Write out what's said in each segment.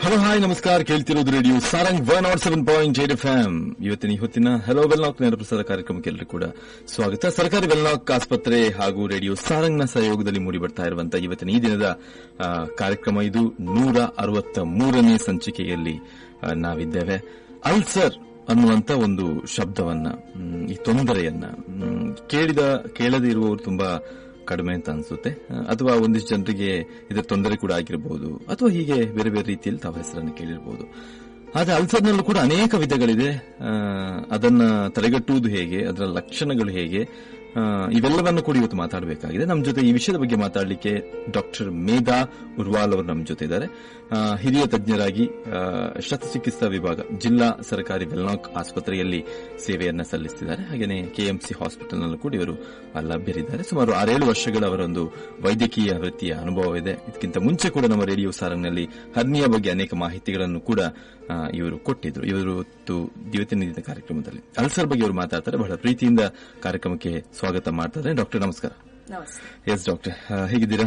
Hello hi ನಮಸ್ಕಾರ ಕೇಳ್ತಿರೋದು radio Sarang one nought seven point eight F M ಇವತ್ತಿನ ಈ ಹೊತ್ತಿನ ಹಲೋ ವೆಲ್ನಾಕ್ ನೇರ ಪ್ರಸಾರ ಕಾರ್ಯಕ್ರಮಕ್ಕೆ ಎಲ್ಲರೂ ಕೂಡ ಸ್ವಾಗತ ಸರ್ಕಾರಿ ವೆಲ್ನಾಕ್ ಆಸ್ಪತ್ರೆ ಹಾಗೂ ರೇಡಿಯೋ ಸಾರಂಗ್ನ ಸಹಯೋಗದಲ್ಲಿ ಮೂಡಿಬರ್ತಾ ಇರುವಂತಹ ಇವತ್ತಿನ ಈ ದಿನದ ಆ, ಕಾರ್ಯಕ್ರಮ ಇದು ನೂರ ಅರವತ್ತ ಮೂರನೇ ಸಂಚಿಕೆಯಲ್ಲಿ ಆ, ನಾವಿದ್ದೇವೆ ಅಲ್ಸರ್ ಅನ್ನುವಂತ ಒಂದು ಶಬ್ದವನ್ನ ಮ್, ಈ ತೊಂದರೆಯನ್ನ ಮ್, ಕೇಳಿದ ಕೇಳದೇ ಇರುವವರು ತುಂಬಾ ಕಡಿಮೆ ಅಂತ ಅನ್ಸುತ್ತೆ ಅಹ್, ಅಥವಾ ಒಂದಿಷ್ಟು ಜನರಿಗೆ ಇದರ ತೊಂದರೆ ಕೂಡ ಆಗಿರಬಹುದು ಅಥವಾ ಹೀಗೆ ಬೇರೆ ಬೇರೆ ರೀತಿಯಲ್ಲಿ ತಾವು ಹೆಸರನ್ನು ಕೇಳಿರಬಹುದು ಆದ್ರೆ ಅಲ್ಸರ್ನಲ್ಲೂ ಕೂಡ ಅನೇಕ ವಿಧಗಳಿದೆ ಅಹ್, ಅದನ್ನ ತಡೆಗಟ್ಟುವುದು ಹೇಗೆ ಅದರ ಲಕ್ಷಣಗಳು ಹೇಗೆ ಅಹ್, ಇವೆಲ್ಲವನ್ನು ಕೂಡ ಇವತ್ತು ಮಾತಾಡಬೇಕಾಗಿದೆ ನಮ್ಮ ಜೊತೆ ಈ ವಿಷಯದ ಬಗ್ಗೆ ಮಾತಾಡಲಿಕ್ಕೆ ಡಾಕ್ಟರ್ ಮೇಧಾ ಉರ್ವಾಲ್ ಅವರು ನಮ್ಮ ಜೊತೆ ಇದ್ದಾರೆ ಅಹ್, ಹಿರಿಯ ತಜ್ಞರಾಗಿ ಅಹ್, ಶಸ್ತ್ರಚಿಕಿತ್ಸಾ ವಿಭಾಗ ಜಿಲ್ಲಾ ಸರ್ಕಾರಿ ವೆಲ್ನಾಕ್ ಆಸ್ಪತ್ರೆಯಲ್ಲಿ ಸೇವೆಯನ್ನ ಸಲ್ಲಿಸುತ್ತಿದ್ದಾರೆ ಹಾಗೆಯೇ ಕೆಎಂಸಿ ಹಾಸ್ಪಿಟಲ್ನಲ್ಲೂ ಕೂಡ ಇವರು ಅಹ್, ಲಭ್ಯರಿದ್ದಾರೆ ಸುಮಾರು ಆರೇಳು ವರ್ಷಗಳ ಅವರ ಒಂದು ವೈದ್ಯಕೀಯ ವೃತ್ತಿಯ ಅನುಭವ ಇದೆ ಇದಕ್ಕಿಂತ ಮುಂಚೆ ಕೂಡ ನಮ್ಮ ರೇಡಿಯೋ ಸಾರಂಗ್ನಲ್ಲಿ ಹರ್ನಿಯ ಬಗ್ಗೆ ಅನೇಕ ಮಾಹಿತಿಗಳನ್ನು ಕೂಡ ಅಹ್, ಇವರು ಕೊಟ್ಟಿದ್ರು ಇವರು ಇವತ್ತು ಇವತ್ತಿನ ದಿನದ ಕಾರ್ಯಕ್ರಮದಲ್ಲಿ ಅಲ್ಸರ್ ಬಗ್ಗೆ ಇವರು ಮಾತಾಡ್ತಾರೆ ಬಹಳ ಪ್ರೀತಿಯಿಂದ ಕಾರ್ಯಕ್ರಮಕ್ಕೆ ಸ್ವಾಗತ ಮಾಡ್ತಾರೆ ಡಾಕ್ಟರ್ ನಮಸ್ಕಾರ ನಮಸ್ತೆ ಎಸ್ ಡಾಕ್ಟರ್ ಹೇಗಿದ್ದೀರಾ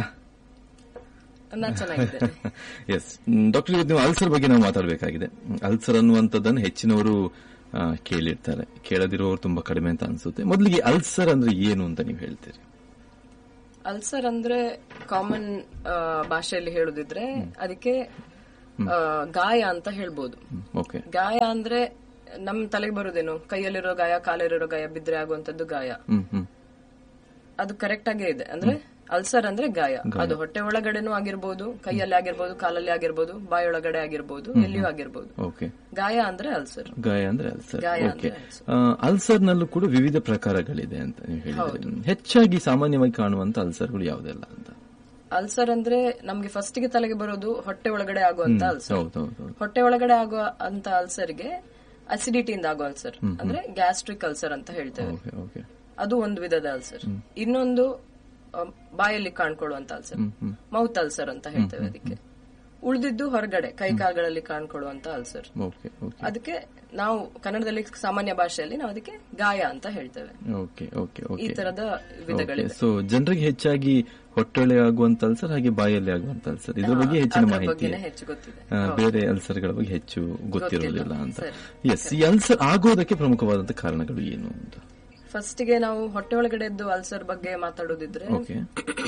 ನಾನ್ ಚೆನ್ನಾಗಿದ್ದೇನೆ ಎಸ್ ಡಾಕ್ಟರ್ ಇವತ್ತು ನೀವು ಅಲ್ಸರ್ ಬಗ್ಗೆ ನಾವು ಮಾತಾಡಬೇಕಾಗಿದೆ ಅಲ್ಸರ್ ಅನ್ನುವಂಥದ್ದನ್ನು ಹೆಚ್ಚಿನವರು ಆ, ಕೇಳಿರ್ತಾರೆ ಕೇಳದಿರುವವರು ತುಂಬಾ ಕಡಿಮೆ ಅಂತ ಅನ್ಸುತ್ತೆ ಮೊದಲಿಗೆ ಅಲ್ಸರ್ ಅಂದ್ರೆ ಏನು ಅಂತ ನೀವು ಹೇಳ್ತೀರಿ ಅಲ್ಸರ್ ಅಂದ್ರೆ ಕಾಮನ್ ಭಾಷೆಯಲ್ಲಿ ಹೇಳುದಿದ್ರೆ ಅದಕ್ಕೆ ಆ, ಗಾಯ ಅಂತ ಹೇಳ್ಬೋದು ಓಕೆ ಗಾಯ ಅಂದ್ರೆ ನಮ್ ತಲೆಗೆ ಬರುದೇನು ಕೈಯಲ್ಲಿರೋ ಗಾಯ ಕಾಲಲ್ಲಿರೋ ಗಾಯ ಬಿದ್ರೆ ಆಗುವಂತದ್ದು ಗಾಯ ಹ್ಮ್ ಹ್ಮ್ ಅದು ಕರೆಕ್ಟ್ ಆಗೇ ಇದೆ ಅಂದ್ರೆ ಅಲ್ಸರ್ ಅಂದ್ರೆ ಗಾಯ ಅದು ಹೊಟ್ಟೆ ಒಳಗಡೆನೂ ಆಗಿರ್ಬೋದು ಕೈಯಲ್ಲಿ ಆಗಿರ್ಬೋದು ಕಾಲಲ್ಲಿ ಆಗಿರ್ಬೋದು ಬಾಯೊಳಗಡೆ ಆಗಿರ್ಬೋದು ಎಲ್ಲಿಯೂ ಆಗಿರ್ಬೋದು ಓಕೆ ಗಾಯ ಅಂದ್ರೆ ಅಲ್ಸರ್ ಗಾಯ ಅಂದ್ರೆ ಅಲ್ಸರ್ ಗಾಯ ಓಕೆ ಅಂದ್ರೆ ಅಲ್ಸರ್. ಅಲ್ಸರ್ ನಲ್ಲೂ ಕೂಡ ವಿವಿಧ ಪ್ರಕಾರಗಳಿದೆ ಅಂತ ನೀವು ಹೇಳಿದ್ರಿ ಹೆಚ್ಚಾಗಿ ಸಾಮಾನ್ಯವಾಗಿ ಕಾಣುವಂತ ಅಲ್ಸರ್ಗಳು ಯಾವುದೆಲ್ಲ ಅಂತ ಅಲ್ಸರ್ ಅಂದ್ರೆ ನಮ್ಗೆ ಫಸ್ಟ್ ಗೆ ತಲೆಗೆ ಬರೋದು ಹೊಟ್ಟೆ ಒಳಗಡೆ ಆಗುವಂತ ಅಲ್ಸರ್ ಹೌದು ಹೌದು ಹೌದು ಹೊಟ್ಟೆ ಒಳಗಡೆ ಆಗುವ ಅಂತ ಅಲ್ಸರ್ಗೆ ಅಸಿಡಿಟಿಯಿಂದ ಆಗೋ ಅಲ್ಸರ್ ಅಂದ್ರೆ ಗ್ಯಾಸ್ಟ್ರಿಕ್ ಅಲ್ಸರ್ ಅಂತ ಹೇಳ್ತೇವೆ ಓಕೆ ಓಕೆ ಅದು ಒಂದು ವಿಧದ ಅಲ್ಸರ್ ಇನ್ನೊಂದು ಆ, ಬಾಯಲ್ಲಿ ಕಾಣ್ಕೊಳ್ಳುವಂತ ಅಲ್ಸರ್ ಮೌತ್ ಅಲ್ಸರ್ ಅಂತ ಹೇಳ್ತೇವೆ ಅದಕ್ಕೆ ಉಳಿದಿದ್ದು ಹೊರಗಡೆ ಕೈ ಕಾಲುಗಳಲ್ಲಿ ಕಾಣ್ಕೊಳ್ಳುವಂತ ಅಲ್ಸರ್ ಓಕೆ ಓಕೆ ಅದಕ್ಕೆ ನಾವು ಕನ್ನಡದಲ್ಲಿ ಸಾಮಾನ್ಯ ಭಾಷೆಯಲ್ಲಿ ನಾವು ಅದಕ್ಕೆ ಗಾಯ ಅಂತ ಹೇಳ್ತೇವೆ ಓಕೆ ಓಕೆ ಈ ಓಕೆ ತರದ ವಿಧಗಳಿವೆ ಸೊ ಜನರಿಗೆ ಹೆಚ್ಚಾಗಿ ಹೊಟ್ಟೆಳೆ ಆಗುವಂತ ಅಲ್ಸರ್ ಹಾಗೆ ಬಾಯಲ್ಲಿ ಆಗುವಂತ ಅಲ್ಸರ್ ಇದ್ರ ಬಗ್ಗೆ ಹೆಚ್ಚಿನ ಅದ್ರ ಮಾಹಿತಿ ಬಗ್ಗೆನೇ ಹೆಚ್ಚು ಗೊತ್ತಿದೆ ಆ, ಬೇರೆ ಅಲ್ಸರ್ಗಳ ಬಗ್ಗೆ ಹೆಚ್ಚು ಗೊತ್ತಿರುವುದಿಲ್ಲ ಅಂತ ಸರಿ. ಎಸ್ ಈ ಅಲ್ಸರ್ ಆಗೋದಕ್ಕೆ ಪ್ರಮುಖವಾದಂತ ಕಾರಣಗಳು ಏನು ಅಂತ ಫಸ್ಟ್ ಗೆ ನಾವು ಹೊಟ್ಟೆ ಒಳಗಡೆದ್ದು ಅಲ್ಸರ್ ಬಗ್ಗೆ ಮಾತಾಡೋದಿದ್ರೆ ಓಕೆ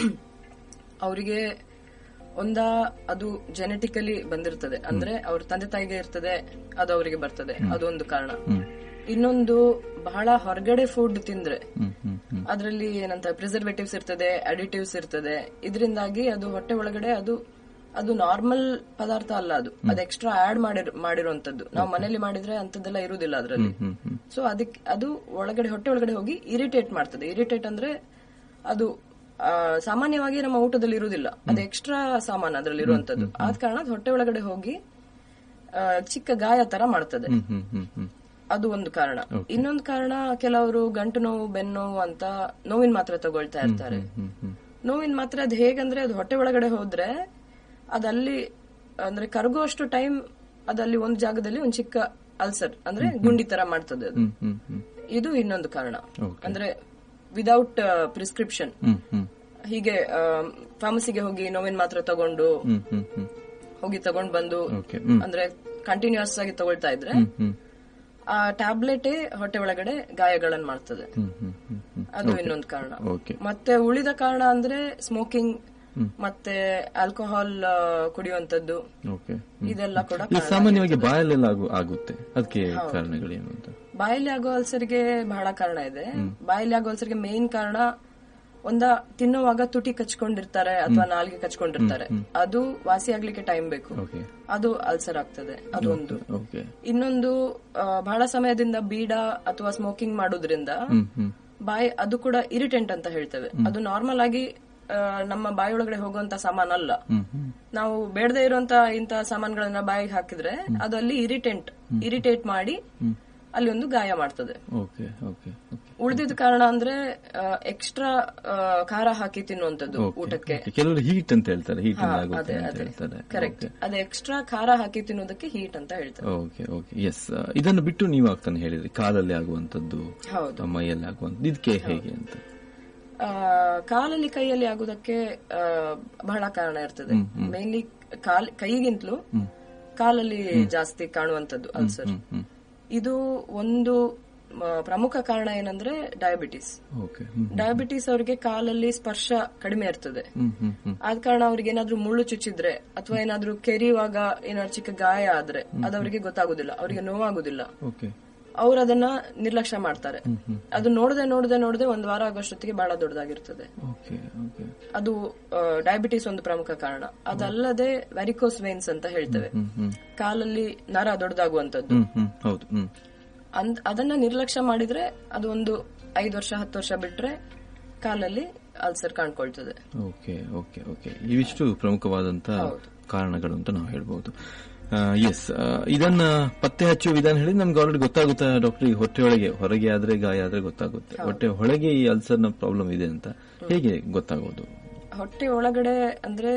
ಅವರಿಗೆ ಒಂದ ಅದು ಜೆನೆಟಿಕಲಿ ಬಂದಿರ್ತದೆ ಅಂದ್ರೆ ಅವ್ರ ತಂದೆ ತಾಯಿಗೆ ಇರ್ತದೆ ಅದು ಅವರಿಗೆ ಬರ್ತದೆ ಅದೊಂದು ಕಾರಣ ಇನ್ನೊಂದು ಬಹಳ ಹೊರಗಡೆ ಫುಡ್ ತಿಂದ್ರೆ ಹ್ಮ್ ಹ್ಮ್ ಹ್ಮ್ ಅದರಲ್ಲಿ ಏನಂತ ಪ್ರಿಸರ್ವೇಟಿವ್ಸ್ ಇರ್ತದೆ ಅಡಿಟಿವ್ಸ್ ಇರ್ತದೆ ಇದರಿಂದಾಗಿ ಅದು ಹೊಟ್ಟೆ ಒಳಗಡೆ ಅದು ಅದು ನಾರ್ಮಲ್ ಪದಾರ್ಥ ಅಲ್ಲ ಅದು ಅದು ಎಕ್ಸ್ಟ್ರಾ ಆಡ್ ಮಾಡಿರ್ ಮಾಡಿರುವಂತದ್ದು ನಾವು ಮನೇಲಿ ಮಾಡಿದ್ರೆ ಅಂತದ್ದೆಲ್ಲ ಇರುವುದಿಲ್ಲ ಅದರಲ್ಲಿ ಹ್ಮ್ ಹ್ಮ್ ಸೊ ಅದಕ್ಕೆ ಅದು ಒಳಗಡೆ ಹೊಟ್ಟೆ ಒಳಗಡೆ ಹೋಗಿ ಇರಿಟೇಟ್ ಮಾಡ್ತದೆ ಇರಿಟೇಟ್ ಅಂದ್ರೆ ಅದು ಆ, ಸಾಮಾನ್ಯವಾಗಿ ನಮ್ಮ ಊಟದಲ್ಲಿ ಇರುವುದಿಲ್ಲ ಅದು ಎಕ್ಸ್ಟ್ರಾ ಸಾಮಾನು ಅದರಲ್ಲಿ ಇರುವಂತದ್ದು ಆದ ಕಾರಣ ಅದು ಹೊಟ್ಟೆ ಒಳಗಡೆ ಹೋಗಿ ಆ, ಚಿಕ್ಕ ಗಾಯ ತರ ಮಾಡ್ತದೆ ಹ್ಮ್ ಹ್ಮ್ ಹ್ಮ್ ಹ್ಮ್ ಅದು ಒಂದು ಕಾರಣ ಇನ್ನೊಂದು ಕಾರಣ ಕೆಲವರು ಗಂಟು ನೋವು ಬೆನ್ನು ನೋವು ಅಂತ ನೋವಿನ ಮಾತ್ರೆ ತಗೊಳ್ತಾ ಇರ್ತಾರೆ ಹ್ಮ್ ಹ್ಮ್ ನೋವಿನ ಮಾತ್ರೆ ಅದು ಹೇಗಂದ್ರೆ ಅದು ಹೊಟ್ಟೆ ಒಳಗಡೆ ಹೋದ್ರೆ ಅದಲ್ಲಿ ಅಂದ್ರೆ ಕರಗುವಷ್ಟು ಟೈಮ್ ಅದಲ್ಲಿ ಒಂದು ಜಾಗದಲ್ಲಿ ಒಂದು ಚಿಕ್ಕ ಅಲ್ಸರ್ ಅಂದ್ರೆ ಗುಂಡಿ ತರ ಮಾಡ್ತದೆ ಅದು ಹ್ಮ್ ಹ್ಮ್ ಹ್ಮ್ ಇದು ಇನ್ನೊಂದು ಕಾರಣ Okay. ಅಂದ್ರೆ ವಿದೌಟ್ ಪ್ರಿಸ್ಕ್ರಿಪ್ಷನ್ ಹ್ಮ್ ಹ್ಮ್ ಹೀಗೆ ಫಾರ್ಮಸಿಗೆ ಹೋಗಿ ನೋವಿನ ಮಾತ್ರೆ ತಗೊಂಡು ಹ್ಮ್ ಹ್ಮ್ ಹ್ಮ್ ಹೋಗಿ ತಗೊಂಡ್ ಬಂದು ಓಕೆ ಹ್ಮ್ ಅಂದ್ರೆ ಕಂಟಿನ್ಯೂಸ್ ಆಗಿ ತಗೊಳ್ತಾ ಇದ್ರೆ ಹ್ಮ್ ಹ್ಮ್ ಆ ಟ್ಯಾಬ್ಲೆಟೇ ಹೊಟ್ಟೆ ಒಳಗಡೆ ಗಾಯಗಳನ್ನ ಮಾಡ್ತದೆ ಹ್ಮ್ ಹ್ಮ್ ಹ್ಮ್ ಹ್ಮ್ ಅದು ಇನ್ನೊಂದು ಕಾರಣ ಓಕೆ ಮತ್ತೆ ಉಳಿದ ಕಾರಣ ಅಂದ್ರೆ ಸ್ಮೋಕಿಂಗ್ ಮತ್ತೆ ಆಲ್ಕೋಹಾಲ್ ಕುಡಿಯುವಂತದ್ದು ಓಕೆ ಇದೆಲ್ಲ ಕೂಡ ಇದು ಸಾಮಾನ್ಯವಾಗಿ ಬಾಯಲ್ಲೆಲ್ಲ ಆಗು- ಆಗುತ್ತೆ ಅದಕ್ಕೆ ಕಾರಣಗಳೇನು ಅಂತ ಬಾಯಲ್ಲಿ ಆಗೋ ಅಲ್ಸರ್ಗೆ ಬಹಳ ಕಾರಣ ಇದೆ ಬಾಯಲ್ಲಿ ಆಗೋ ಅಲ್ಸರ್ಗೆ ಮೇನ್ ಕಾರಣ ಒಂದ ತಿನ್ನುವಾಗ ತುಟಿ ಕಚ್ಕೊಂಡಿರ್ತಾರೆ ಅಥವಾ ನಾಲ್ಗೆ ಕಚ್ಕೊಂಡಿರ್ತಾರೆ ಅದು ವಾಸಿ ಆಗ್ಲಿಕ್ಕೆ ಟೈಮ್ ಬೇಕು ಓಕೆ ಅದು ಅಲ್ಸರ್ ಆಗ್ತದೆ ಅದು ಒಂದು ಓಕೆ ಇನ್ನೊಂದು ಆ, ಬಹಳ ಸಮಯದಿಂದ ಬೀಡ ಅಥವಾ ಸ್ಮೋಕಿಂಗ್ ಮಾಡೋದ್ರಿಂದ ಹ್ಮ್ ಹ್ಮ್ ಬಾಯಿ ಅದು ಕೂಡ ಇರಿಟೆಂಟ್ ಅಂತ ಹೇಳ್ತೇವೆ ಅದು ನಾರ್ಮಲ್ ಆಗಿ ಆ, ನಮ್ಮ ಬಾಯಿಯೊಳಗಡೆ ಹೋಗುವಂತ ಸಾಮಾನ್ ಅಲ್ಲ ಹ್ಮ್ ಹ್ಮ್ ನಾವು ಬೇಡದೇ ಇರುವಂತ ಇಂತ ಸಾಮಾನುಗಳನ್ನ ಬಾಯಿಗೆ ಹಾಕಿದ್ರೆ ಅದು ಅಲ್ಲಿ ಇರಿಟೆಂಟ್ ಇರಿಟೇಟ್ ಮಾಡಿ ಅಲ್ಲಿ ಒಂದು ಗಾಯ ಮಾಡ್ತದೆ ಓಕೆ ಓಕೆ ಓಕೆ ಉಳಿದಿದ್ದ ಕಾರಣ ಅಂದ್ರೆ ಎಕ್ಸ್ಟ್ರಾ ಖಾರ ಹಾಕಿ ತಿನ್ನುವಂಥದ್ದು ಊಟಕ್ಕೆ ಕೆಲವರು ಹೀಟ್ ಅಂತ ಹೇಳ್ತಾರೆ ಹೀಟ್ ಆಗುತ್ತೆ ಅದೇ ಅಂತ ಅದೇ ಹೇಳ್ತಾರೆ ಕರೆಕ್ಟ್ ಅದು ಎಕ್ಸ್ಟ್ರಾ ಖಾರ ಹಾಕಿ ತಿನ್ನೋದಕ್ಕೆ ಹೀಟ್ ಅಂತ ಹೇಳ್ತಾರೆ ಓಕೆ ಓಕೆ ಎಸ್ ಇದನ್ನು ಬಿಟ್ಟು ನೀವು ಆಗ್ತಾನೆ ಹೇಳಿದ್ರಿ ಕಾಲಲ್ಲಿ ಆಗುವಂತದ್ದು ಹೌದು ಮೈಯಲ್ಲಿ ಆಗುವಂತದ್ದು ಇದಕ್ಕೆ ಹೇಗೆ ಅಂತ ಆ, ಕಾಲಲ್ಲಿ ಕೈಯಲ್ಲಿ ಆಗುದಕ್ಕೆ ಆ, ಬಹಳ ಕಾರಣ ಇರ್ತದೆ ಮೇನ್ಲಿ ಕಾಲ್ ಕೈಗಿಂತಲೂ ಕಾಲಲ್ಲಿ ಜಾಸ್ತಿ ಕಾಣುವಂತದ್ದು ಅಲ್ಸರ್ ಇದು ಒಂದು ಮ, ಪ್ರಮುಖ ಕಾರಣ ಏನಂದ್ರೆ ಡಯಾಬಿಟಿಸ್ ಓಕೆ ಹ್ಮ್ ಡಯಾಬಿಟಿಸ್ ಅವರಿಗೆ ಕಾಲಲ್ಲಿ ಸ್ಪರ್ಶ ಕಡಿಮೆ ಇರ್ತದೆ ಹ್ಮ್ ಹ್ಮ್ ಹ್ಮ್ ಆದ ಕಾರಣ ಅವ್ರಿಗೆ ಏನಾದ್ರೂ ಮುಳ್ಳು ಚುಚ್ಚಿದ್ರೆ ಅಥವಾ ಏನಾದ್ರೂ ಕೆರೆಯುವಾಗ ಏನಾದ್ರು ಚಿಕ್ಕ ಗಾಯ ಆದ್ರೆ ಅದು ಅವರಿಗೆ ಗೊತ್ತಾಗುದಿಲ್ಲ ಅವರಿಗೆ ನೋವಾಗುದಿಲ್ಲ ಓಕೆ ಅವ್ರು ಅದನ್ನ ನಿರ್ಲಕ್ಷ್ಯ ಮಾಡ್ತಾರೆ ಅದು ನೋಡದೆ ನೋಡದೆ ನೋಡದೆ ಒಂದ್ ವಾರ ಆಗೋಷ್ಟೊತ್ತಿಗೆ ಬಹಳ ದೊಡ್ಡದಾಗಿರ್ತದೆ ಓಕೆ ಓಕೆ ಅದು ಡಯಾಬಿಟಿಸ್ ಒಂದು ಪ್ರಮುಖ ಕಾರಣ ಅದಲ್ಲದೆ ವ್ಯಾರಿಕೋಸ್ ವೇನ್ಸ್ ಅಂತ ಹೇಳ್ತೇವೆ ಹ್ಮ್ ಹ್ಮ್ ಕಾಲಲ್ಲಿ ನರ ದೊಡ್ಡದಾಗುವಂತದ್ದು ಹ್ಮ್ ಹ್ಮ್ ಹೌದು ಹ್ಮ್ ಅಂದ್- ಅದನ್ನ ನಿರ್ಲಕ್ಷ್ಯ ಮಾಡಿದ್ರೆ ಅದು ಒಂದು ಐದು ವರ್ಷ ಹತ್ತು ವರ್ಷ ಬಿಟ್ರೆ ಕಾಲಲ್ಲಿ ಅಲ್ಸರ್ ಕಾಣ್ಕೊಳ್ತದೆ ಓಕೆ ಓಕೆ ಓಕೆ ಇವಿಷ್ಟು ಪ್ರಮುಖವಾದಂತ ಕಾರಣಗಳು ಅಂತ ನಾವು ಹೇಳ್ಬೋದು ಎಸ್ ಇದನ್ನ ಪತ್ತೆ ಹಚ್ಚುವ ವಿಧಾನ ಹೇಳಿ ನಮ್ಗೆ ಆಲ್ರೆಡಿ ಗೊತ್ತಾಗುತ್ತೆ ಡಾಕ್ಟರ್ ಈಗ ಹೊಟ್ಟೆ ಒಳಗೆ ಹೊರಗೆ ಆದ್ರೆ ಗಾಯ ಆದ್ರೆ ಗೊತ್ತಾಗುತ್ತೆ ಹೊಟ್ಟೆ ಒಳಗೆ ಈ ಅಲ್ಸರ್ ನ ಪ್ರಾಬ್ಲಮ್ ಇದೆ ಅಂತ ಹೇಗೆ ಗೊತ್ತಾಗೋದು ಹೊಟ್ಟೆ ಒಳಗಡೆ ಅಂದ್ರೆ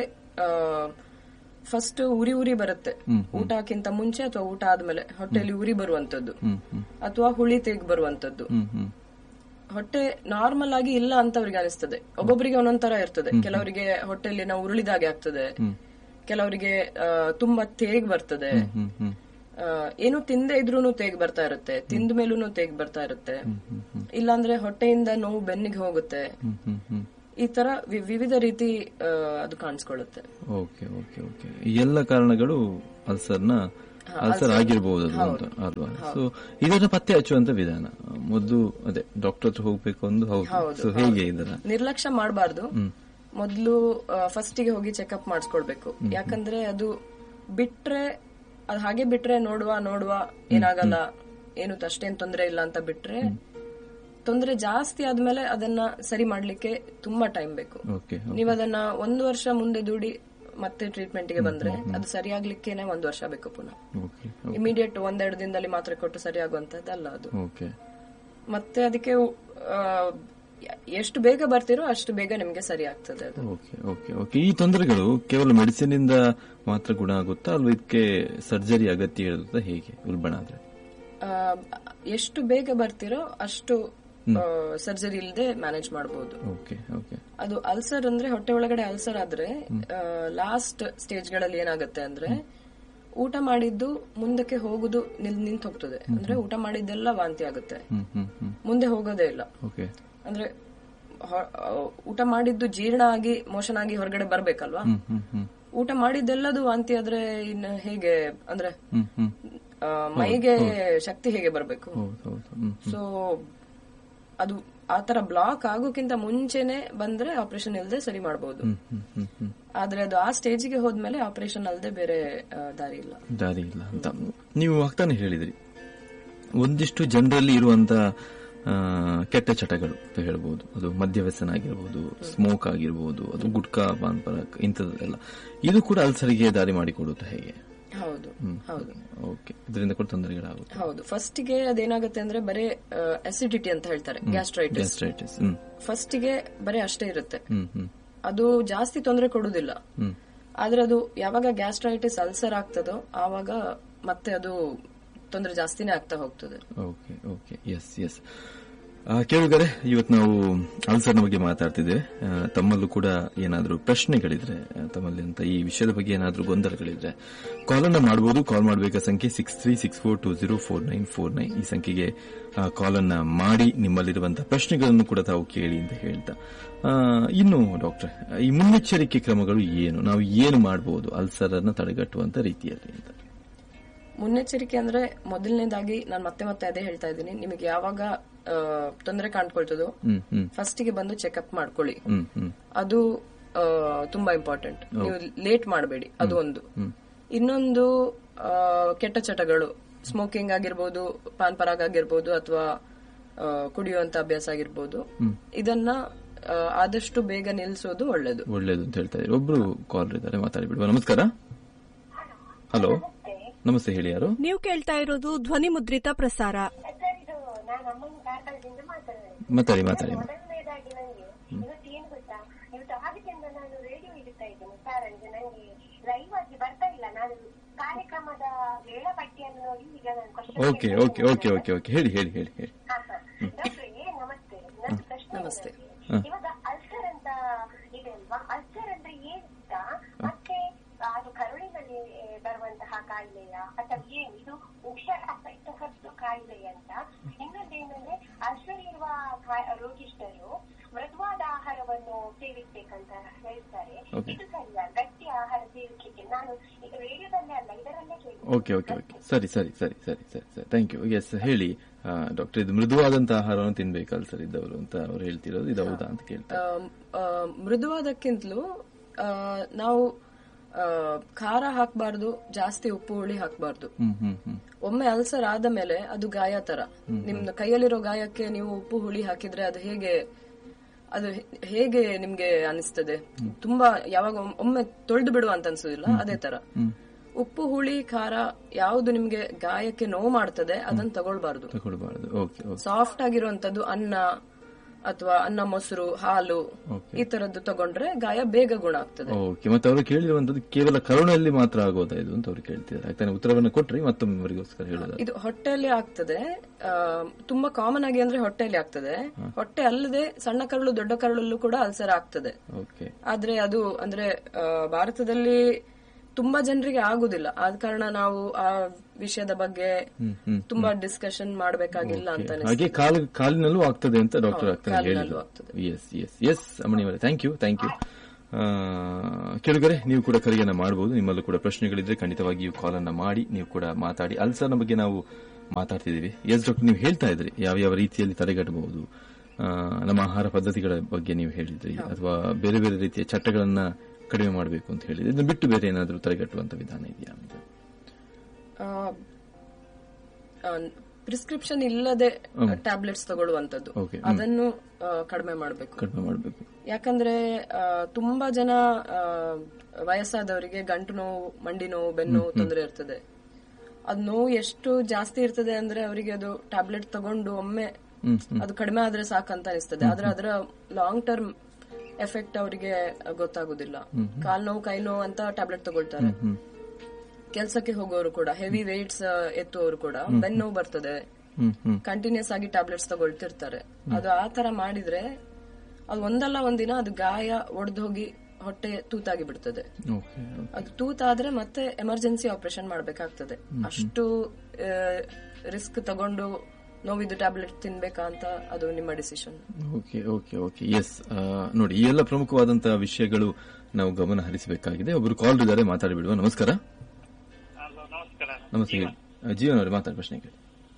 ಫಸ್ಟ್ ಉರಿ ಉರಿ ಬರುತ್ತೆ ಊಟಕ್ಕಿಂತ ಮುಂಚೆ ಅಥವಾ ಊಟ ಆದ್ಮೇಲೆ ಹೊಟ್ಟೆಯಲ್ಲಿ ಉರಿ ಬರುವಂತದ್ದು ಹ್ಮ್ ಹ್ಮ್ ಅಥವಾ ಹುಳಿ ತೆಗ್ ಬರುವಂತದ್ದು ಹ್ಮ್ ಹ್ಮ್ ಹೊಟ್ಟೆ ನಾರ್ಮಲ್ ಆಗಿ ಇಲ್ಲ ಅಂತ ಅವ್ರಿಗೆ ಅನಿಸ್ತದೆ ಒಬ್ಬೊಬ್ಬರಿಗೆ ಒಂದೊಂದ್ ತರ ಇರ್ತದೆ ಕೆಲವರಿಗೆ ಹೊಟ್ಟೆಯಲ್ಲಿ ನಾವು ಉರುಳಿದಾಗೆ ಆಗ್ತದೆ ಕೆಲವರಿಗೆ ಆ, ತುಂಬಾ ತೇಗ್ ಬರ್ತದೆ ಹ್ಮ್ ಹ್ಮ್ ಆ, ಏನು ತಿಂದೆ ಇದ್ರೂನು ತೇಗ್ ಬರ್ತಾ ಇರುತ್ತೆ ತಿಂದ ಮೇಲೂನು ತೇಗ್ ಬರ್ತಾ ಇರುತ್ತೆ ಇಲ್ಲಾಂದ್ರೆ ಹೊಟ್ಟೆಯಿಂದ ನೋವು ಬೆನ್ನಿಗೆ ಹೋಗುತ್ತೆ ಹ್ಮ್ ಹ್ಮ್ ಹ್ಮ್ ಈ ತರ ವಿ- ವಿವಿಧ ರೀತಿ ಆ, ಅದು ಕಾಣಿಸ್ಕೊಳ್ಳುತ್ತೆ ಓಕೆ ಓಕೆ ಓಕೆ ಈ ಎಲ್ಲ ಕಾರಣಗಳು ಅಲ್ಸರ್ನ ಅಲ್ಸರ್ ಆಗಿರಬಹುದು ಅದು ಅಂತ ಅಲ್ವಾ ಸೊ ಇದನ್ನ ಪತ್ತೆ ಹಚ್ಚುವಂತ ವಿಧಾನ ಮೊದಲು ಅದೇ ಡಾಕ್ಟರ್ ಹತ್ರ ಹೋಗ್ಬೇಕು ಒಂದು ಹೌದು ಸೊ ಹೇಗೆ ಇದರ ನಿರ್ಲಕ್ಷ್ಯ ಮಾಡಬಾರ್ದು ಮೊದಲು ಫಸ್ಟಿಗೆ ಹೋಗಿ ಚೆಕಪ್ ಮಾಡಿಸ್ಕೊಳ್ಬೇಕು ಯಾಕಂದ್ರೆ ಅದು ಬಿಟ್ರೆ ಅದು ಹಾಗೆ ಬಿಟ್ರೆ ನೋಡುವ ನೋಡುವ ಏನಾಗಲ್ಲ ಏನು ಅಷ್ಟೇನ್ ತೊಂದರೆ ಇಲ್ಲ ಅಂತ ಬಿಟ್ರೆ ತೊಂದರೆ ಜಾಸ್ತಿ ಆದ್ಮೇಲೆ ಅದನ್ನ ಸರಿ ಮಾಡ್ಲಿಕ್ಕೆ ತುಂಬಾ ಟೈಮ್ ಬೇಕು ಓಕೆ ನೀವು ಅದನ್ನ ಒಂದು ವರ್ಷ ಮುಂದೆ ದೂಡಿ ಮತ್ತೆ ಟ್ರೀಟ್ಮೆಂಟ್ ಗೆ ಬಂದ್ರೆ ಅದು ಸರಿಯಾಗ್ಲಿಕ್ಕೇನೆ ಒಂದು ವರ್ಷ ಬೇಕು ಪುನಃ ಓಕೆ ಇಮಿಡಿಯೇಟ್ ಒಂದೆರಡು ದಿನದಲ್ಲಿ ಮಾತ್ರೆ ಕೊಟ್ಟು ಸರಿಯಾಗುವಂತದ್ದಲ್ಲ ಅದು ಓಕೆ ಮತ್ತೆ ಅದಕ್ಕೆ ಆ, ಎಷ್ಟು ಬೇಗ ಬರ್ತಿರೋ ಅಷ್ಟು ಬೇಗ ನಿಮ್ಗೆ ಸರಿ ಆಗ್ತದೆ ಅದು ಓಕೆ ಓಕೆ ಓಕೆ ಈ ತೊಂದರೆಗಳು ಕೇವಲ ಮೆಡಿಸಿನ್ ಇಂದ ಮಾತ್ರ ಗುಣ ಆಗುತ್ತಾ ಅಲ್ವಾ ಇದಕ್ಕೆ ಸರ್ಜರಿ ಅಗತ್ಯ ಇರುತ್ತಾ ಹೇಗೆ ಉಲ್ಬಣ ಆದ್ರೆ ಆ, ಎಷ್ಟು ಬೇಗ ಬರ್ತಿರೋ ಅಷ್ಟು ಸರ್ಜರಿ ಇಲ್ಲದೆ ಮ್ಯಾನೇಜ್ ಮಾಡಬಹುದು ಓಕೆ ಓಕೆ ಅದು ಅಲ್ಸರ್ ಅಂದ್ರೆ ಹೊಟ್ಟೆ ಒಳಗಡೆ ಅಲ್ಸರ್ ಆದ್ರೆ ಲಾಸ್ಟ್ ಸ್ಟೇಜ್ ಗಳಲ್ಲಿ ಏನಾಗುತ್ತೆ ಅಂದ್ರೆ ಊಟ ಮಾಡಿದ್ದು ಮುಂದಕ್ಕೆ ಹೋಗುದು ನಿಲ್ ನಿಂತು ಹೋಗ್ತದೆ ಅಂದ್ರೆ ಊಟ ಮಾಡಿದ್ದೆಲ್ಲ ವಾಂತಿ ಆಗುತ್ತೆ ಹ್ಮ್ ಹ್ಮ್ ಹ್ಮ್ ಮುಂದೆ ಹೋಗೋದೇ ಇಲ್ಲ ಓಕೆ ಅಂದ್ರೆ ಹೊ- ಆ, ಊಟ ಮಾಡಿದ್ದು ಜೀರ್ಣ ಆಗಿ ಮೋಷನ್ ಆಗಿ ಹೊರಗಡೆ ಬರ್ಬೇಕಲ್ವಾ ಹ್ಮ್ ಹ್ಮ್ ಹ್ಮ್ ಊಟ ಮಾಡಿದ್ದೆಲ್ಲದು ವಾಂತಿ ಆದ್ರೆ ಇನ್ನು ಹೇಗೆ ಅಂದ್ರೆ ಹ್ಮ್ ಹ್ಮ್ ಆ, ಮೈಗೆ ಶಕ್ತಿ ಹೇಗೆ ಬರಬೇಕು ಹೌದು ಹೌದು ಹ್ಮ್ ಸೊ ಅದು ಆ ತರ ಬ್ಲಾಕ್ ಆಗೋಕ್ಕಿಂತ ಮುಂಚೆನೆ ಬಂದ್ರೆ ಆಪರೇಷನ್ ಇಲ್ಲದೆ ಸರಿ ಮಾಡಬಹುದು ಹ್ಮ್ ಹ್ಮ್ ಹ್ಮ್ ಹ್ಮ್ ಆದ್ರೆ ಅದು ಆ ಸ್ಟೇಜ್ಗೆ ಹೋದ್ಮೇಲೆ ಆಪರೇಷನ್ ಅಲ್ಲದೆ ಬೇರೆ ಆ, ದಾರಿ ಇಲ್ಲ ದಾರಿ ಇಲ್ಲ ಅಂತ ನೀವು ಆಗ್ತಾನೆ ಹೇಳಿದ್ರಿ ಒಂದಿಷ್ಟು ಜನರಲ್ಲಿ ಇರುವಂತ ಆ, ಕೆಟ್ಟ ಚಟಗಳು ಅಂತ ಹೇಳ್ಬೋದು ಅದು ಮದ್ಯವ್ಯಸನ ಆಗಿರ್ಬೋದು ಸ್ಮೋಕ್ ಆಗಿರ್ಬೋದು ಅದು ಗುಟ್ಕಾ ಪಾನ್ ಪರಾಕ್ ಇಂಥದ್ದೆಲ್ಲ ಇದು ಕೂಡ ಅಲ್ಸರಿಗೆ ದಾರಿ ಮಾಡಿಕೊಡುತ್ತೆ ಹೇಗೆ ಹೌದು ಹೌದು ಓಕೆ ಇದರಿಂದ ಕೂಡ ತೊಂದರೆಗಳಾಗುತ್ತೆ ಹೌದು ಫಸ್ಟಿಗೆ ಅದೇನಾಗುತ್ತೆ ಅಂದ್ರೆ ಬರೀ ಅಸಿಡಿಟಿ ಅಂತ ಹೇಳ್ತಾರೆ ಗ್ಯಾಸ್ಟ್ರೈಟಿಸ್ ಗ್ಯಾಸ್ಟ್ರೈಟಿಸ್ ಹ್ಮ್ ಫಸ್ಟಿಗೆ ಬರೀ ಅಷ್ಟೇ ಇರುತ್ತೆ ಹ್ಮ್ ಹ್ಮ್ ಅದು ಜಾಸ್ತಿ ತೊಂದರೆ ಕೊಡುದಿಲ್ಲ ಹ್ಮ್ ಆದ್ರೆ ಅದು ಯಾವಾಗ ಗ್ಯಾಸ್ಟ್ರೈಟಿಸ್ ಅಲ್ಸರ್ ಆಗ್ತದೋ ಆವಾಗ ಮತ್ತೆ ಅದು ತೊಂದರೆ ಜಾಸ್ತಿನೇ ಆಗ್ತಾ ಹೋಗ್ತದೆ ಓಕೆ ಓಕೆ ಎಸ್ ಎಸ್ ಕೇಳುಗರೆ ಇವತ್ತು ನಾವು ಅಲ್ಸರ್ನ ಬಗ್ಗೆ ಮಾತಾಡ್ತಿದ್ದೇವೆ ಆ, ತಮ್ಮಲ್ಲೂ ಕೂಡ ಏನಾದರೂ ಪ್ರಶ್ನೆಗಳಿದ್ರೆ ಆ, ತಮ್ಮಲ್ಲಿ ಅಂತ ಈ ವಿಷಯದ ಬಗ್ಗೆ ಏನಾದರೂ ಗೊಂದಲಗಳಿದ್ರೆ ಕಾಲ್ ಅನ್ನ ಮಾಡಬಹುದು ಕಾಲ್ ಮಾಡಬೇಕಾದ ಸಂಖ್ಯೆ six three six four two zero four nine four nine ಈ ಸಂಖ್ಯೆಗೆ ಕಾಲ್ ಅನ್ನ ಮಾಡಿ ನಿಮ್ಮಲ್ಲಿರುವಂತಹ ಪ್ರಶ್ನೆಗಳನ್ನು ಕೂಡ ತಾವು ಕೇಳಿ ಅಂತ ಹೇಳ್ತಾ ಆ, ಇನ್ನು ಡಾಕ್ಟರ್ ಈ ಮುನ್ನೆಚ್ಚರಿಕೆ ಕ್ರಮಗಳು ಏನು ನಾವು ಏನು ಮಾಡಬಹುದು ಅಲ್ಸರ್ ಅನ್ನ ತಡೆಗಟ್ಟುವಂತ ರೀತಿಯಲ್ಲಿ ಅಂತ ಮುನ್ನೆಚ್ಚರಿಕೆ ಅಂದ್ರೆ ಮೊದಲನೇದಾಗಿ ನಾನು ಮತ್ತೆ ಮತ್ತೆ ಅದೇ ಹೇಳ್ತಾ ಇದ್ದೀನಿ ನಿಮಗೆ ಯಾವಾಗ ತೊಂದರೆ ಕಾಣ್ಕೊಳ್ತದೋ ಹ್ಮ್ ಹ್ಮ್ ಫಸ್ಟಿಗೆ ಬಂದು ಚೆಕ್ಅಪ್ ಮಾಡ್ಕೊಳ್ಳಿ ಹ್ಮ್ ಹ್ಮ್ ಅದು ಆ, ತುಂಬಾ ಇಂಪಾರ್ಟೆಂಟ್ ನೀವು ಲೇಟ್ ಮಾಡಬೇಡಿ ಅದು ಒಂದು ಇನ್ನೊಂದು ಆ, ಕೆಟ್ಟ ಚಟಗಳು ಸ್ಮೋಕಿಂಗ್ ಆಗಿರ್ಬೋದು ಪಾನ್ ಪರಾಗ್ ಆಗಿರ್ಬೋದು ಅಥವಾ ಕುಡಿಯುವಂತ ಅಭ್ಯಾಸ ಆಗಿರ್ಬೋದು ಇದನ್ನ ಆ, ಆದಷ್ಟು ಬೇಗ ನಿಲ್ಲಿಸೋದು ಒಳ್ಳೇದು ಒಳ್ಳೇದು ಅಂತ ಹೇಳ್ತಾ ಇದ್ದಾರೆ ಒಬ್ರು ಕಾಲ್ ಇದ್ದಾರೆ ಮಾತಾಡಿ ಬಿಡುವ ನಮಸ್ಕಾರ ಹಲೋ ನಮಸ್ತೆ ಹೇಳಿ ಯಾರು ನೀವು ಕೇಳ್ತಾ ಇರೋದು ಧ್ವನಿ ಮುದ್ರಿತ ಪ್ರಸಾರ ಸರ್ ಇದು ನಾನು ಅಮ್ಮನ ಕಾರ್ಕಳದಿಂದ ಮಾತಾಡೋದು ಮಾತಾಡಿ ಮಾತಾಡಿ ಮೊದಲನೇದಾಗಿ ನನಗೆ ಇವತ್ತು ಏನು ಗೊತ್ತಾ ಇವತ್ತು ಆಗದಿಂದ ನಾನು ರೇಡಿಯೋ ಇಡ್ತಾ ಇದ್ದೇನೆ ಸರ್ ಅಂದ್ರೆ ನನಗೆ ಲೈವ್ ಆಗಿ ಬರ್ತಾ ಇಲ್ಲ ನಾನು ಕಾರ್ಯಕ್ರಮದ ವೇಳಾಪಟ್ಟಿಯನ್ನು ನೋಡಿ ಈಗ ನಾನು question okay okay okay okay okay ಹೇಳಿ ಹೇಳಿ ಹೇಳಿ ಹೇಳಿ ಹಾ, ಹಾ. ಡಾಕ್ಟ್ರೇ, ನಮಸ್ತೆ ನನ್ನ ಪ್ರಶ್ನೆ ನಮಸ್ತೆ. ಏನಂದ್ರೆ, ಇವಾಗ ಅಲ್ಸರ್ ಅಂತ ಇದೆ ಅಲ್ವಾ ಅಲ್ಸರ್ ಅಂದ್ರೆ ಏನ್ ಅಂತ ಮತ್ತೆ ಅದು ಕರುಳಿನಲ್ಲಿ ಬರುವಂತಹ ಕಾಯಿಲೆಯ ಅಥವಾ ಏನು ಇದು ಹುಷಾರಾಗತಕ್ಕದ್ದು ಕಾಯಿಲೆ ಅಂತ ಇನ್ನೊಂದೇನಂದ್ರೆ ಅಲ್ಸರ್ ಇರುವ ಕಾ- ರೋಗಿಷ್ಠರು ಮೃದುವಾದ ಆಹಾರವನ್ನು ಸೇವಿಸ್ಬೇಕಂತ ಹೇಳ್ತಾರೆ Okay. ಇದು ಸರಿಯಾ ಗಟ್ಟಿ ಆಹಾರ ಸೇವಿಸ್ಲಿಕ್ಕೆ ನಾನು ಈಗ ರೇಡಿಯೋದಲ್ಲೇ ಅಲ್ಲ ಇದರಲ್ಲೇ ಕೇಳಿ ಓಕೆ ಓಕೆ ಓಕೆ ಸರಿ ಸರಿ ಸರಿ ಸರಿ ಸರಿ ಸರಿ ಥ್ಯಾಂಕ್ ಯು ಎಸ್ ಹೇಳಿ ಡಾಕ್ಟರ್ ಇದು ಮೃದುವಾದಂತಹ ಆಹಾರವನ್ನು ತಿನ್ಬೇಕಲ್ಲ ಸರ್ ಇದ್ದವರು ಅಂತ ಅವ್ರು ಹೇಳ್ತಿರೋದು ಇದು ಹೌದಾ ಅಂತ ಕೇಳ್ತಾರೆ ಆ, ಆ, ಮೃದುವಾದಕ್ಕಿಂತಲೂ ಆ, ನಾವು ಆ, ಖಾರ ಹಾಕಬಾರ್ದು ಜಾಸ್ತಿ ಉಪ್ಪು ಹುಳಿ ಹಾಕಬಾರ್ದು ಹ್ಮ್ ಹ್ಮ್ ಹ್ಮ್ ಒಮ್ಮೆ ಅಲ್ಸರ್ ಆದ ಮೇಲೆ ಅದು ಗಾಯ ತರ ನಿಮ್ದು ಕೈಯಲ್ಲಿರೋ ಗಾಯಕ್ಕೆ ನೀವು ಉಪ್ಪು ಹುಳಿ ಹಾಕಿದ್ರೆ ಅದು ಹೇಗೆ ಅದು ಹೇ- ಹೇಗೆ ನಿಮ್ಗೆ ಅನಿಸ್ತದೆ ತುಂಬಾ ಯಾವಾಗ ಒಮ್- ಒಮ್ಮೆ ತೊಳೆದು ಬಿಡುವ ಅಂತ ಅನ್ಸುದಿಲ್ಲ ಅದೇ ತರ ಉಪ್ಪು ಹುಳಿ ಖಾರ ಯಾವುದು ನಿಮ್ಗೆ ಗಾಯಕ್ಕೆ ನೋವು ಮಾಡ್ತದೆ ಅದನ್ನ ತಗೊಳ್ಬಾರ್ದು ತಗೊಳ್ಬಾರ್ದು ಓಕೆ ಓಕೆ ಸಾಫ್ಟ್ ಆಗಿರುವಂತದ್ದು ಅನ್ನ ಅಥವಾ ಅನ್ನ ಮೊಸರು ಹಾಲು Okay. ಈ ತರದ್ದು ತಗೊಂಡ್ರೆ ಗಾಯ ಬೇಗ ಗುಣ ಆಗ್ತದೆ ಓಕೆ ಮತ್ತೆ ಅವರು ಕೇಳಿರುವಂತದ್ದು ಕೇವಲ ಕರುಣಲ್ಲಿ ಮಾತ್ರ ಆಗೋದಾ ಇದು ಅಂತ ಅವ್ರು ಕೇಳ್ತಿದ್ದಾರೆ ಆಯ್ತಾನೆ ಉತ್ತರವನ್ನು ಕೊಟ್ರಿ ಮತ್ತೊಮ್ಮೆ ಅವರಿಗೋಸ್ಕರ ಹೇಳೋದ ಇದು ಹೊಟ್ಟೆಯಲ್ಲಿ ಆಗ್ತದೆ ಆ, ತುಂಬಾ ಕಾಮನ್ ಆಗಿ ಅಂದ್ರೆ ಹೊಟ್ಟೆಯಲ್ಲಿ ಆಗ್ತದೆ ಹೊಟ್ಟೆ ಅಲ್ಲದೆ ಸಣ್ಣ ಕರಳು ದೊಡ್ಡ ಕರಳಲ್ಲೂ ಕೂಡ ಅಲ್ಸರ್ ಆಗ್ತದೆ ಓಕೆ ಆದ್ರೆ ಅದು ಅಂದ್ರೆ ಆ, ಭಾರತದಲ್ಲಿ ತುಂಬಾ ಜನರಿಗೆ ಆಗುದಿಲ್ಲ ಆದ ಕಾರಣ ನಾವು ಆ ವಿಷಯದ ಬಗ್ಗೆ ಹ್ಮ್ ಹ್ಮ್ ತುಂಬಾ ಡಿಸ್ಕಷನ್ ಮಾಡಬೇಕಾಗಿಲ್ಲ ಅಂತ ಅನಿಸ್ತದೆ. ಹಾಗೆ ಕಾಲು ಕಾಲಿನಲ್ಲೂ ಆಗ್ತದೆ ಅಂತ ಡಾಕ್ಟರ್ ಆಗ್ತಾನೆ ಕಾಲಿನಲ್ಲೂ ಹೇಳಿದ್ರು ಆಗ್ತದೆ. ಎಸ್ ಎಸ್ ಎಸ್ ಅಮ್ಮಣಿಯವರೇ ಥ್ಯಾಂಕ್ ಯು ಥ್ಯಾಂಕ್ ಯು ಕೆಳಗರೆ ನೀವು ಕೂಡ ಕರೆಯನ್ನ ಮಾಡಬಹುದು ನಿಮ್ಮಲ್ಲೂ ಕೂಡ ಪ್ರಶ್ನೆಗಳಿದ್ರೆ ಖಂಡಿತವಾಗಿಯೂ ಕಾಲ್ ಅನ್ನ ಮಾಡಿ ನೀವು ಕೂಡ ಮಾತಾಡಿ ಅಲ್ಸರ್ನ ಬಗ್ಗೆ ನಾವು ಮಾತಾಡ್ತಿದ್ದೀವಿ ಎಸ್ ಡಾಕ್ಟರ್ ನೀವು ಹೇಳ್ತಾ ಇದ್ರಿ ಯಾವ ಯಾವ ರೀತಿಯಲ್ಲಿ ತಡೆಗಟ್ಟಬಹುದು ಆ, ನಮ್ಮ ಆಹಾರ ಪದ್ಧತಿಗಳ ಬಗ್ಗೆ ನೀವು ಹೇಳಿದ್ರಿ ಅಥವಾ ಬೇರೆ ಬೇರೆ ರೀತಿಯ ಚಟ್ಟಗಳನ್ನ ಕಡಿಮೆ ಮಾಡಬೇಕು ಅಂತ ಹೇಳಿದ್ರಿ ಇದನ್ನ ಬಿಟ್ಟು ಬೇರೆ ಏನಾದರೂ ತಡೆಗಟ್ಟುವಂತ ವಿಧಾನ ಇದೆಯಾ ಅಂತ ಪ್ರಿಸ್ಕ್ರಿಪ್ಷನ್ ಇಲ್ಲದೆ ಟ್ಯಾಬ್ಲೆಟ್ಸ್ ತಗೊಳ್ಳುವಂತದ್ದು Okay. ಅದನ್ನು ಆ, ಕಡಿಮೆ ಮಾಡಬೇಕು ಕಡಿಮೆ ಮಾಡಬೇಕು ಯಾಕಂದ್ರೆ ಆ, ತುಂಬಾ ಜನ ಆ, ವಯಸ್ಸಾದವರಿಗೆ ಗಂಟು ನೋವು ಮಂಡಿ ನೋವು ಬೆನ್ನು ನೋವು ತೊಂದರೆ ಇರ್ತದೆ ಅದ್ ನೋವು ಎಷ್ಟು ಜಾಸ್ತಿ ಇರ್ತದೆ ಅಂದ್ರೆ ಅವರಿಗೆ ಅದು ಟ್ಯಾಬ್ಲೆಟ್ ತಗೊಂಡು ಒಮ್ಮೆ ಅದು ಕಡಿಮೆ ಆದ್ರೆ ಸಾಕಂತ ಅನಿಸ್ತದೆ ಆದ್ರೆ ಅದರ ಲಾಂಗ್ ಟರ್ಮ್ ಎಫೆಕ್ಟ್ ಅವರಿಗೆ ಗೊತ್ತಾಗುದಿಲ್ಲ ಕಾಲ್ ನೋವು ಕೈ ನೋವು ಅಂತ ಟ್ಯಾಬ್ಲೆಟ್ ತಗೊಳ್ತಾರೆ ಕೆಲ್ಸಕ್ಕೆ ಹೋಗೋರು ಕೂಡ ಹೆವಿ ವೇಟ್ಸ್ ಎತ್ತುವವರು ಕೂಡ ಬೆನ್ನು ನೋವು ಬರ್ತದೆ ಹ್ಮ್ ಹ್ಮ್ ಕಂಟಿನ್ಯೂಸ್ ಆಗಿ ಟ್ಯಾಬ್ಲೆಟ್ಸ್ ತಗೊಳ್ತಿರ್ತಾರೆ ಅದು ಆ ತರ ಮಾಡಿದ್ರೆ ಅದು ಒಂದಲ್ಲ ಒಂದಿನ ಅದು ಗಾಯ ಒಡೆದು ಹೋಗಿ ಹೊಟ್ಟೆ ತೂತಾಗಿ ಬಿಡ್ತದೆ ಓಕೆ ಅದು ತೂತಾದ್ರೆ ಮತ್ತೆ ಎಮರ್ಜೆನ್ಸಿ ಆಪರೇಷನ್ ಮಾಡ್ಬೇಕಾಗ್ತದೆ ಅಷ್ಟು ರಿಸ್ಕ್ ತಗೊಂಡು ನೋವಿದ್ದು ಟ್ಯಾಬ್ಲೆಟ್ ತಿನ್ಬೇಕಾ ಅಂತ ಅದು ನಿಮ್ಮ decision okay okay okay yes ನೋಡಿ ಈ ಎಲ್ಲ ಪ್ರಮುಖವಾದಂತಹ ವಿಷಯಗಳು ನಾವು ಗಮನ ಹರಿಸಬೇಕಾಗಿದೆ ಒಬ್ರು ಕಾಲ್ ಇದ್ದಾರೆ ಮಾತಾಡಿಬಿಡುವ ನಮಸ್ಕಾರ ಹಲೋ ನಮಸ್ಕಾರ ನಮಸ್ತೆ ಹೇಳಿ. ಆ, ಜೀವನ್ ಅವರೇ ಮಾತಾಡಿ ಪ್ರಶ್ನೆ ಕೇಳಿ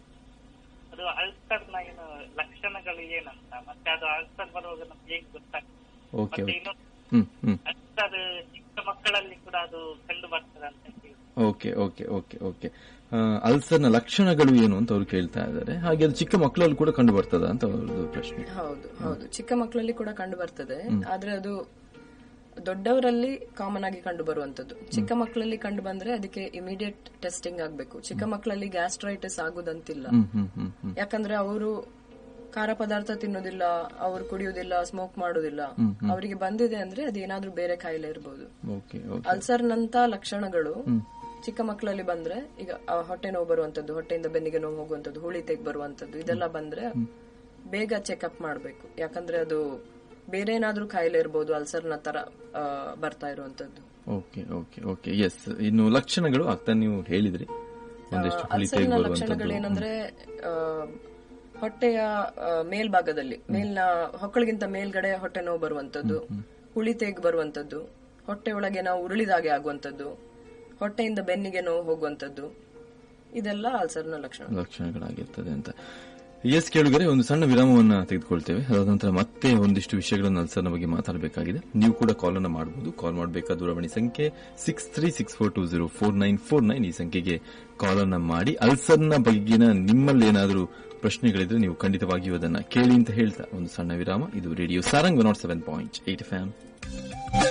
ಅದು ಅಲ್ಸರ್ನ ಏನು ಲಕ್ಷಣಗಳು ಏನಂತ ಮತ್ತೆ ಅದು ಅಲ್ಸರ್ ಬರುವಾಗ ನಮ್ಗೆ ಹೇಗೆ ಗೊತ್ತಾಗ್ತದೆ ಓಕೆ ಮತ್ತೆ ಓಕೆ ಇನ್ನೊಂದು ಹ್ಮ್ ಹ್ಮ್ ಅಲ್ಸರ್ ಚಿಕ್ಕ ಮಕ್ಕಳಲ್ಲಿ ಕೂಡ ಅದು ಕಂಡು ಬರ್ತದೆ ಅಂತ ಹೇಳಿ ಓಕೆ ಓಕೆ ಓಕೆ ಓಕೆ ಆ, ಅಲ್ಸರ್ನ ಲಕ್ಷಣಗಳು ಏನು ಅಂತ ಅವ್ರು ಕೇಳ್ತಾ ಇದ್ದಾರೆ ಹಾಗೆ ಅದು ಚಿಕ್ಕ ಮಕ್ಕಳಲ್ಲಿ ಕೂಡ ಕಂಡು ಬರ್ತದ ಅಂತ ಅವ್ರದ್ದು ಪ್ರಶ್ನೆ ಹೌದು ಹೌದು ಚಿಕ್ಕ ಮಕ್ಕಳಲ್ಲಿ ಕೂಡ ಕಂಡು ಬರ್ತದೆ ಆದ್ರೆ ಅದು ದೊಡ್ಡವರಲ್ಲಿ ಕಾಮನ್ ಆಗಿ ಕಂಡು ಬರುವಂತದ್ದು ಚಿಕ್ಕ ಮಕ್ಕಳಲ್ಲಿ ಕಂಡು ಬಂದ್ರೆ ಅದಕ್ಕೆ ಇಮಿಡಿಯೇಟ್ ಟೆಸ್ಟಿಂಗ್ ಆಗ್ಬೇಕು ಚಿಕ್ಕ ಮಕ್ಕಳಲ್ಲಿ ಗ್ಯಾಸ್ಟ್ರೈಟಿಸ್ ಆಗುದಂತಿಲ್ಲ ಹ್ಮ್ ಹ್ಮ್ ಹ್ಮ್ ಹ್ಮ್ ಯಾಕಂದ್ರೆ ಅವರು ಖಾರ ಪದಾರ್ಥ ತಿನ್ನೋದಿಲ್ಲ ಅವರು ಕುಡಿಯುವುದಿಲ್ಲ ಸ್ಮೋಕ್ ಮಾಡುದಿಲ್ಲ ಅವರಿಗೆ ಬಂದಿದೆ ಅಂದ್ರೆ ಅದೇನಾದ್ರೂ ಬೇರೆ ಕಾಯಿಲೆ ಇರಬಹುದು ಓಕೆ ಓಕೆ ಅಲ್ಸರ್ ನಂತ ಲಕ್ಷಣಗಳು ಚಿಕ್ಕ ಮಕ್ಕಳಲ್ಲಿ ಬಂದ್ರೆ ಈಗ ಆ ಹೊಟ್ಟೆ ನೋವು ಬರುವಂತದ್ದು ಹೊಟ್ಟೆಯಿಂದ ಬೆನ್ನಿಗೆ ನೋವು ಹೋಗುವಂತದ್ದು ಹುಳಿ ತೆಗ್ ಬರುವಂತದ್ದು ಇದೆಲ್ಲ ಬಂದ್ರೆ ಬೇಗ ಚೆಕ್ಅಪ್ ಮಾಡ್ಬೇಕು ಯಾಕಂದ್ರೆ ಅದು ಬೇರೆ ಏನಾದ್ರೂ ಕಾಯಿಲೆ ಇರ್ಬೋದು ಅಲ್ಸರ್ನ ತರ ಆ, ಬರ್ತಾ ಇರುವಂತದ್ದು ಓಕೆ ಓಕೆ ಓಕೆ ಎಸ್ ಇನ್ನು ಲಕ್ಷಣಗಳು ಆಗ್ತಾ ನೀವು ಹೇಳಿದ್ರಿ ಒಂದಿಷ್ಟು ಹುಳಿ ತೆಗೆ ಅಲ್ಸರ್ನ ಬರುವಂತದ್ದು ಲಕ್ಷಣಗಳೇನಂದ್ರೆ ಆ, ಹೊಟ್ಟೆಯ ಆ, ಮೇಲ್ಭಾಗದಲ್ಲಿ ಮೇಲ್ನ ಹೊಕ್ಕಳಿಗಿಂತ ಮೇಲ್ಗಡೆ ಹೊಟ್ಟೆ ನೋವು ಬರುವಂತದ್ದು ಹುಳಿ ತೇಗ್ ಬರುವಂತದ್ದು ಹೊಟ್ಟೆ ಒಳಗೆ ನಾವು ಉರುಳಿದಾಗೆ ಆಗುವಂತದ್ದು ಹೊಟ್ಟೆಯಿಂದ ಬೆನ್ನಿಗೆ ನೋವು ಹೋಗುವಂತದ್ದು ಇದೆಲ್ಲ ಅಲ್ಸರ್ನ ಲಕ್ಷಣ ಲಕ್ಷಣಗಳಾಗಿರ್ತದೆ ಅಂತ ಎಸ್ ಕೇಳುಗರೆ ಒಂದು ಸಣ್ಣ ವಿರಾಮವನ್ನ ತೆಗೆದುಕೊಳ್ತೇವೆ ಅದಾದ ನಂತರ ಮತ್ತೆ ಒಂದಿಷ್ಟು ವಿಷಯಗಳನ್ನು ಅಲ್ಸರ್ನ ಬಗ್ಗೆ ಮಾತಾಡಬೇಕಾಗಿದೆ ನೀವು ಕೂಡ ಕಾಲ್ ಅನ್ನು ಮಾಡಬಹುದು ಕಾಲ್ ಮಾಡಬೇಕಾದ ದೂರವಾಣಿ ಸಂಖ್ಯೆ six three six four two zero four nine four nine ಈ ಸಂಖ್ಯೆಗೆ ಕಾಲ್ ಅನ್ನ ಮಾಡಿ ಅಲ್ಸರ್ನ ಬಗೆಗಿನ ನಿಮ್ಮಲ್ಲಿ ಏನಾದರೂ ಪ್ರಶ್ನೆಗಳಿದ್ರೆ ನೀವು ಖಂಡಿತವಾಗಿಯೂ ಅದನ್ನ ಕೇಳಿ ಅಂತ ಹೇಳ್ತಾ ಒಂದು ಸಣ್ಣ ವಿರಾಮ ಇದು radio Sarang nought seven point eight F